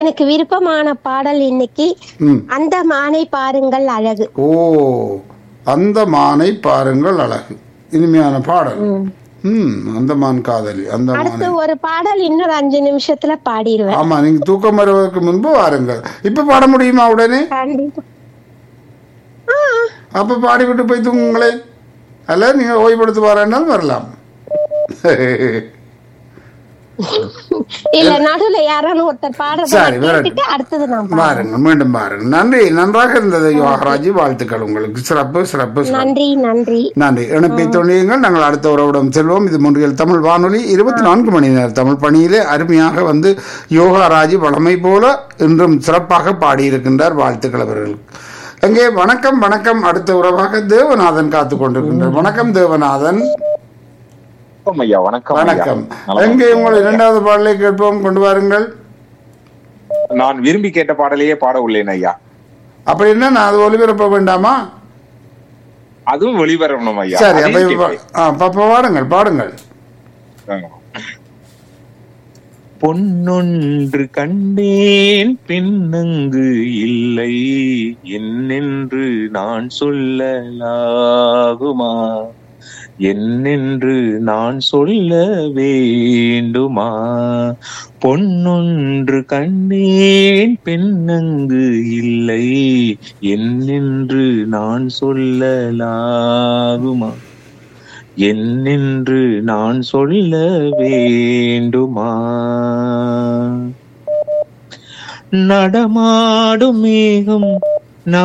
எனக்கு விருப்பமான பாடல் இன்னைக்கு ம் அந்த மானை பாருங்கள் அழகு ஓ அந்த மானை பாருங்கள் அழகு இனிமையான பாடல் ம். ம் அந்த மான் காதலி அந்த அடுத்து மானை ஒரு பாடல் இன்னொரு அஞ்சு நிமிஷத்துல பாடிடுவேன் ஆமா நீங்க தூக்கம் வருவதற்கு முன்பு வாருங்கள் இப்ப பாட முடியுமா உடனே கண்டிப்பா அப்ப பாடிவிட்டு போய் தூங்குங்களேன் அல்ல நீங்க ஓய்வெடுத்து வரேன்னாலும் வரலாம் இல்ல நடுவுல யாராலும் ஒருத்தர் பாடுறத சரி, நான் வரட்டும். கேட்டுட்டு அடுத்தது நான் பாடுறேன். பாருங்கள் மீண்டும் பாருங்கள் நன்றி நன்றாக இருந்தது யோகராஜி வாழ்த்துக்கள் உங்களுக்கு சிறப்பு சிறப்பு சிறப்பு நன்றி நன்றி நன்றி இணைப்பை தொழியுங்கள் நாங்கள் அடுத்த உறவிடம் செல்வோம் இது முன்றியல் தமிழ் வானொலி இருபத்தி நான்கு மணி நேர தமிழ் பணியிலே அருமையாக வந்து யோகாராஜி வளமை போல இன்றும் சிறப்பாக பாடியிருக்கின்றார் வாழ்த்துக்கள் அவர்களுக்கு அங்கே வணக்கம் வணக்கம் அடுத்த உறவாக தேவநாதன் காத்து கொண்டிருக்கின்றார் வணக்கம் தேவநாதன் வணக்கம் ஐயா வணக்கம் ஐயா. வணக்கம் நலமா எங்கே உங்கள் இரண்டாவது பாடலை கேட்போம் கொண்டு வாருங்கள் நான் விரும்பி கேட்ட பாடலையே பாட உள்ளேன் ஐயா அப்படி என்ன நான் அது ஒளிபரப்ப வேண்டாமா அதுவும் வெளிவரணும் ஐயா சரி அதையும் அப்ப இப்ப- கேட்பேன். ஆ, அப்ப அப்ப பாடுங்கள் பாடுங்கள் பொன்னொன்று கண்டேன் பின்னங்கு இல்லை என்னென்று நான் சொல்லலாகுமா என்னென்று நான் சொல்ல வேண்டுமா பொன்னொன்று கண்டேன் பெண்ணங்கு இல்லை என்னென்று நான் சொல்லலாகுமா என்னென்று நான் சொல்ல வேண்டுமா நடமாடும் மேகம்